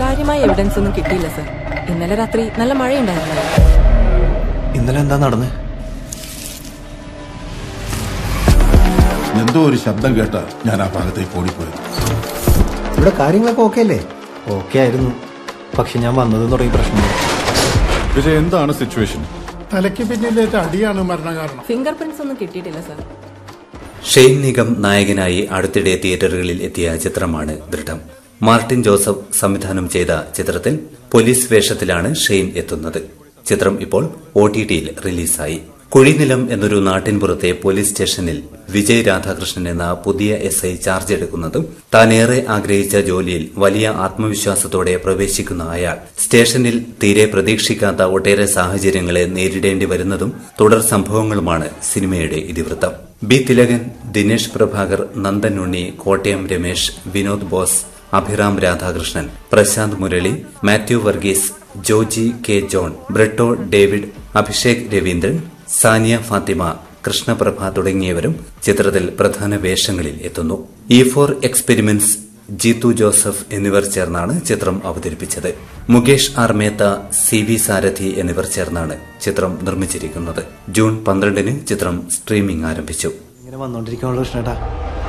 കാര്യമായ എവിഡൻസ് ഒന്നും കിട്ടിയില്ല സർ ഇന്നലെ രാത്രി നല്ല മഴയുണ്ടായിരുന്നു ഇന്നലെ എന്താ നടന്ന് എന്തോ ഒരു ശബ്ദം കേട്ട ഞാൻ ആ ഭാഗത്തേക്ക് ഓടിപ്പോയത് ഇവിടെ കാര്യങ്ങളൊക്കെ ഓക്കെ അല്ലേ ഓക്കെ ആയിരുന്നു പക്ഷെ ഞാൻ വന്നത് തുടങ്ങി പ്രശ്നങ്ങൾ വിജയ് എന്താണ് സിറ്റുവേഷൻ തലയ്ക്ക് പിന്നിലേറ്റ അടിയാണ് മരണകാരണം ഫിംഗർ പ്രിന്റ്സ് ഒന്നും കിട്ടിയിട്ടില്ല സർ ഷെയ്ൻ നിഗം നായകനായി അടുത്തിടെ തിയേറ്ററുകളിൽ എത്തിയ ചിത്രമാണ് ദൃഢം മാർട്ടിൻ ജോസഫ് സംവിധാനം ചെയ്ത ചിത്രത്തിൽ പോലീസ് വേഷത്തിലാണ് ഷെയ്ൻ എത്തുന്നത് ചിത്രം ഇപ്പോൾ ഒ ടി ടിയിൽ റിലീസായി കുഴിനിലം എന്നൊരു നാട്ടിൻപുറത്തെ പോലീസ് സ്റ്റേഷനിൽ വിജയ് രാധാകൃഷ്ണൻ എന്ന പുതിയ എസ് ഐ ചാർജ് എടുക്കുന്നതും താനേറെ ആഗ്രഹിച്ച ജോലിയിൽ വലിയ ആത്മവിശ്വാസത്തോടെ പ്രവേശിക്കുന്ന അയാൾ സ്റ്റേഷനിൽ തീരെ പ്രതീക്ഷിക്കാത്ത ഒട്ടേറെ സാഹചര്യങ്ങളെ നേരിടേണ്ടി വരുന്നതും തുടർ സംഭവങ്ങളുമാണ് സിനിമയുടെ ഇതിവൃത്തം ബി തിലകൻ ദിനേശ് പ്രഭാകർ നന്ദൻ ഉണ്ണി കോട്ടയം രമേശ് വിനോദ് ബോസ് അഭിറാം രാധാകൃഷ്ണൻ പ്രശാന്ത് മുരളി മാത്യു വർഗീസ് ജോജി കെ ജോൺ ബ്രെട്ടോ ഡേവിഡ് അഭിഷേക് രവീന്ദ്രൻ സാനിയ ഫാത്തിമ കൃഷ്ണപ്രഭ തുടങ്ങിയവരും ചിത്രത്തിൽ പ്രധാന വേഷങ്ങളിൽ എത്തുന്നു E four experiments Jeethu Joseph എന്നിവർ ചേർന്നാണ് ചിത്രം അവതരിപ്പിച്ചത് Mukesh R Mehta C V Sarathi എന്നിവർ ചേർന്നാണ് ചിത്രം നിർമ്മിച്ചിരിക്കുന്നത് ജൂൺ പന്ത്രണ്ടിന് ചിത്രം സ്ട്രീമിംഗ് ആരംഭിച്ചു ഇങ്ങനെ വന്നോണ്ടിരിക്കാനുള്ള കൃഷ്ണേട്ടാ